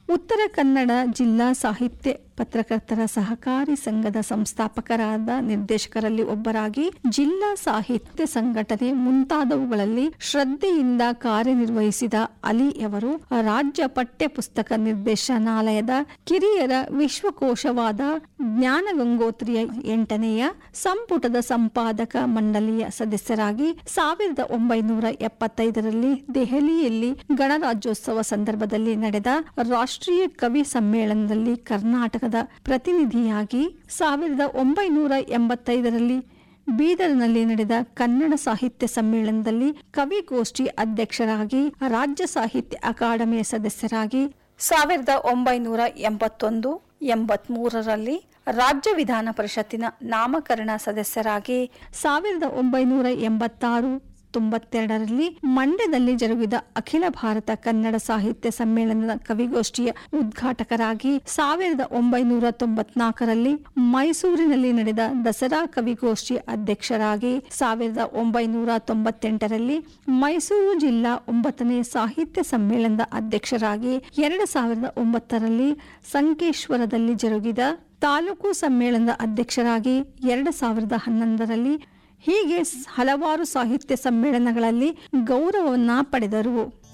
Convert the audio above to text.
ಉತ್ತರ ಕನ್ನಡ ಜಿಲ್ಲಾ ಸಾಹಿತ್ಯ ಪತ್ರಕರ್ತರ ಸಹಕಾರಿ ಸಂಘದ ಸಂಸ್ಥಾಪಕರಾದ ನಿರ್ದೇಶಕರಲ್ಲಿ ಒಬ್ಬರಾಗಿ ಜಿಲ್ಲಾ ಸಾಹಿತ್ಯ ಸಂಘಟನೆ ಮುಂತಾದವುಗಳಲ್ಲಿ ಶ್ರದ್ಧೆಯಿಂದ ಕಾರ್ಯನಿರ್ವಹಿಸಿದ ಅಲಿಯವರು ರಾಜ್ಯ ಪಠ್ಯ ಪುಸ್ತಕ ನಿರ್ದೇಶನಾಲಯದ ಕಿರಿಯರ ವಿಶ್ವಕೋಶವಾದ ಜ್ಞಾನಗಂಗೋತ್ರಿಯ ಎಂಟನೆಯ ಸಂಪುಟದ ಸಂಪಾದಕ ಮಂಡಳಿಯ ಸದಸ್ಯರಾಗಿ ಸಾವಿರದ ಒಂಬೈನೂರ ಎಪ್ಪತ್ತೈದರಲ್ಲಿ ದೆಹಲಿಯಲ್ಲಿ ಗಣರಾಜ್ಯೋತ್ಸವ ಸಂದರ್ಭದಲ್ಲಿ ನಡೆದ ರಾಷ್ಟ್ರೀಯ ಕವಿ ಸಮ್ಮೇಳನದಲ್ಲಿ ಕರ್ನಾಟಕದ ಪ್ರತಿನಿಧಿಯಾಗಿ ಸಾವಿರದ ಒಂಬೈನೂರ ಎಂಬತ್ತೈದರಲ್ಲಿ ಬೀದರ್ನಲ್ಲಿ ನಡೆದ ಕನ್ನಡ ಸಾಹಿತ್ಯ ಸಮ್ಮೇಳನದಲ್ಲಿ ಕವಿಗೋಷ್ಠಿ ಅಧ್ಯಕ್ಷರಾಗಿ ರಾಜ್ಯ ಸಾಹಿತ್ಯ ಅಕಾಡೆಮಿಯ ಸದಸ್ಯರಾಗಿ ಸಾವಿರದ ಒಂಬೈನೂರ ಎಂಬತ್ತೊಂದು ಎಂಬತ್ಮೂರರಲ್ಲಿ ರಾಜ್ಯ ವಿಧಾನ ಪರಿಷತ್ತಿನ ನಾಮಕರಣ ಸದಸ್ಯರಾಗಿ ಸಾವಿರದ ಒಂಬೈನೂರ ಎಂಬತ್ತಾರು ತೊಂಬತ್ತೆರಡರಲ್ಲಿ ಮಂಡ್ಯದಲ್ಲಿ ಜರುಗಿದ ಅಖಿಲ ಭಾರತ ಕನ್ನಡ ಸಾಹಿತ್ಯ ಸಮ್ಮೇಳನದ ಕವಿಗೋಷ್ಠಿಯ ಉದ್ಘಾಟಕರಾಗಿ ಸಾವಿರದ ಒಂಬೈನೂರ ತೊಂಬತ್ನಾಲ್ಕರಲ್ಲಿ ಮೈಸೂರಿನಲ್ಲಿ ನಡೆದ ದಸರಾ ಕವಿಗೋಷ್ಠಿ ಅಧ್ಯಕ್ಷರಾಗಿ ಸಾವಿರದ ಒಂಬೈನೂರ ತೊಂಬತ್ತೆಂಟರಲ್ಲಿ ಮೈಸೂರು ಜಿಲ್ಲಾ ಒಂಬತ್ತನೇ ಸಾಹಿತ್ಯ ಸಮ್ಮೇಳನದ ಅಧ್ಯಕ್ಷರಾಗಿ ಎರಡು ಸಾವಿರದ ಒಂಬತ್ತರಲ್ಲಿ ಸಂಕೇಶ್ವರದಲ್ಲಿ ಜರುಗಿದ ತಾಲೂಕು ಸಮ್ಮೇಳನದ ಅಧ್ಯಕ್ಷರಾಗಿ ಎರಡು ಸಾವಿರದ ಹನ್ನೊಂದರಲ್ಲಿ ಹೀಗೆ ಹಲವಾರು ಸಾಹಿತ್ಯ ಸಮ್ಮೇಳನಗಳಲ್ಲಿ ಗೌರವವನ್ನ ಪಡೆದರು